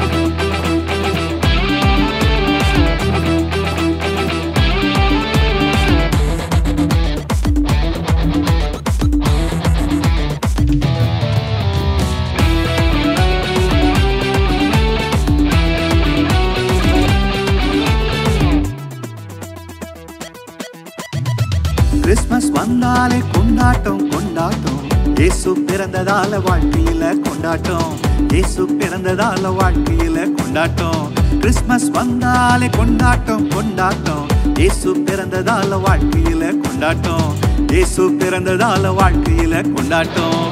Christmas வந்தாலே கொண்டாட்டம் கொண்டாட்டம் இயேசு பிறந்ததால வாழ்க்கையில கொண்டாட்டம் இயேசு பிறந்ததால வாழ்க்கையில கொண்டாட்டம் கிறிஸ்மஸ் வந்தாலே கொண்டாட்டம் கொண்டாட்டம் இயேசு பிறந்ததால வாழ்க்கையில கொண்டாட்டம் இயேசு பிறந்ததால வாழ்க்கையில கொண்டாட்டம்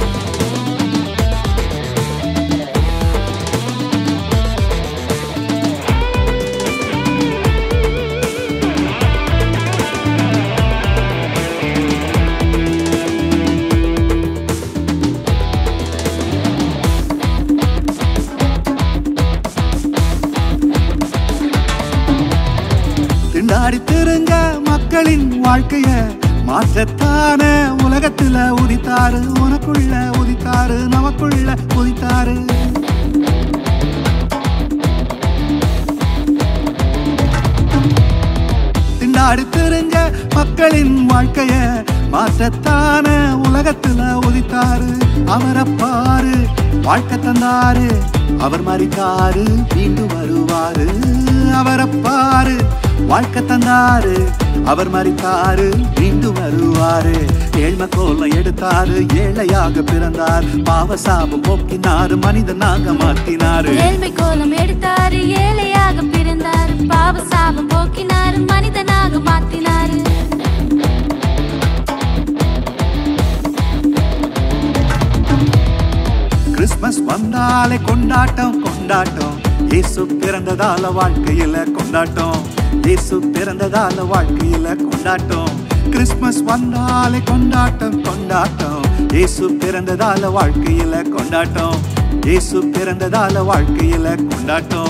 திண்டாடி திருங்க மக்களின் வாழ்க்கைய மாற்றத்தான உலகத்துல உதித்தாரு உனக்குள்ள உதித்தாரு நமக்குள்ள உதித்தாரு திண்டாடி திருங்க மக்களின் வாழ்க்கைய மாற்றத்தான உலகத்துல உதித்தாரு அவரை பாரு வாழ்க்கை தந்தாரு அவர் மறித்தாரு மீண்டும் வருவாரு அவரை பாரு வாழ்க்கை தந்தாரு அவர் மறித்தாரு மீண்டும் வருவாரு ஏழ்மை கோலம் எடுத்தாரு ஏழையாக பிறந்தார் பாவ சாபம் போக்கினாரு மனிதனாக மாற்றினாரு ஏழ்மை கோலம் எடுத்தாரு ஏழையாக பிறந்தாரு பாவ சாபம் போக்கினாரு மனிதனாக மாத்தினாரு கிறிஸ்மஸ் வந்தாலே கொண்டாட்டம் கொண்டாட்டம் இயேசு பிறந்ததால வாழ்க்கையில கொண்டாட்டம் இயேசு பிறந்ததால வாழ்க்கையில கொண்டாட்டம் கிறிஸ்மஸ் வந்தாலே கொண்டாட்டம் கொண்டாட்டம் இயேசு பிறந்ததால வாழ்க்கையில கொண்டாட்டம் இயேசு பிறந்ததால வாழ்க்கையில கொண்டாட்டம்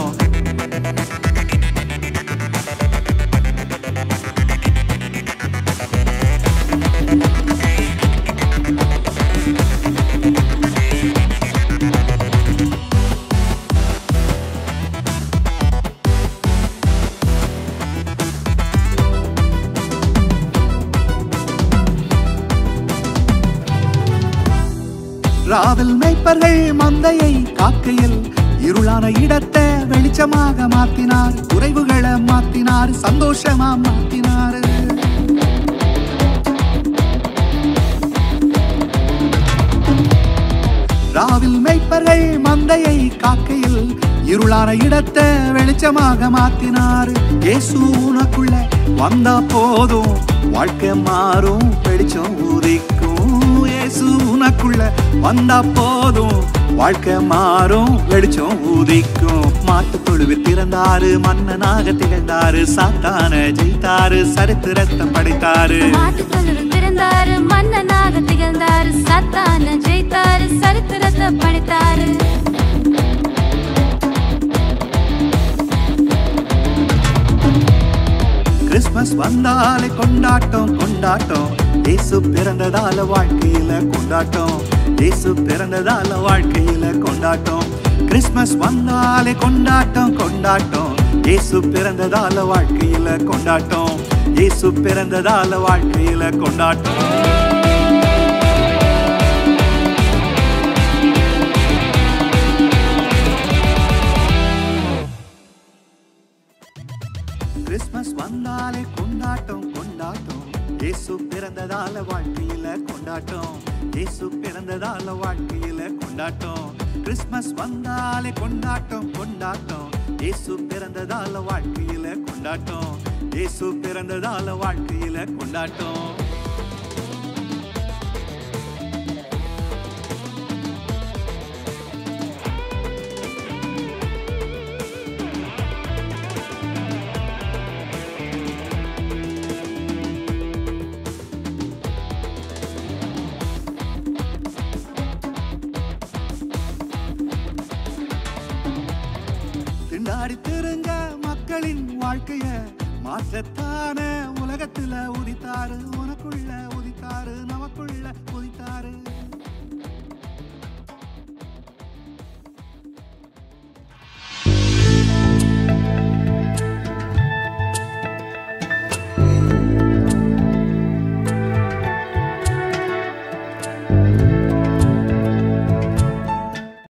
ராவில் மேய்ப்பர்கள் மந்தையை காக்கையில் இருளான இடத்தை வெளிச்சமாக மாத்தினார் குறைவுகளை மாத்தினார் சந்தோஷமா மாத்தினார் ராவில் மேய்ப்பர்கள் மந்தையை காக்கையில் இருளான இடத்தை வெளிச்சமாக மாத்தினார் இயேசு உனக்குள்ள வந்தா போதும் வாழ்க்கை மாறும் வெளிச்சம் உதிக்கும் இயேசு உனக்குள்ள வந்தா போதும் வாழ்க்கை மாறும் வெளிச்சம் உதிக்கும் மாட்டு தொழுவில் திறந்தாரு மன்னனாக திகழ்ந்தாரு சாத்தான ஜெயித்தாரு சரித்திரத்தை படைத்தாரு மாட்டுத்தொழுவில் பிறந்தாரு மன்னனாக திகழ்ந்தாரு சத்தான ஜெயித்தாரு சரித்திரத்தை படைத்தாரு கிறிஸ்மஸ் வந்தாலே கொண்டாட்டம் கொண்டாட்டம் இயேசு பிறந்ததால வாழ்க்கையில கொண்டாட்டம் இயேசு பிறந்ததால வாழ்க்கையில கொண்டாட்டம் கிறிஸ்மஸ் வந்தாலே கொண்டாட்டம் கொண்டாட்டம் இயேசு பிறந்ததால வாழ்க்கையில கொண்டாட்டம் இயேசு பிறந்ததால வாழ்க்கையில கொண்டாட்டம் கிறிஸ்மஸ் வந்தாலே கொண்டாட்டம் கொண்டாட்டம் இயேசு பிறந்ததால வாழ்க்கையில கொண்டாட்டம் இயேசு பிறந்ததால வாழ்க்கையில கொண்டாட்டம் கிறிஸ்மஸ் வந்தாலே கொண்டாட்டம் கொண்டாட்டம் இயேசு பிறந்ததால வாழ்க்கையில கொண்டாட்டம் இயேசு பிறந்ததால வாழ்க்கையில கொண்டாட்டம் திண்டாடி திருங்க மக்களின் வாழ்க்கைய மாற்றத்தான உலகத்துல உதித்தாரு உனக்குள்ள உதித்தாரு நமக்குள்ள உதித்தாரு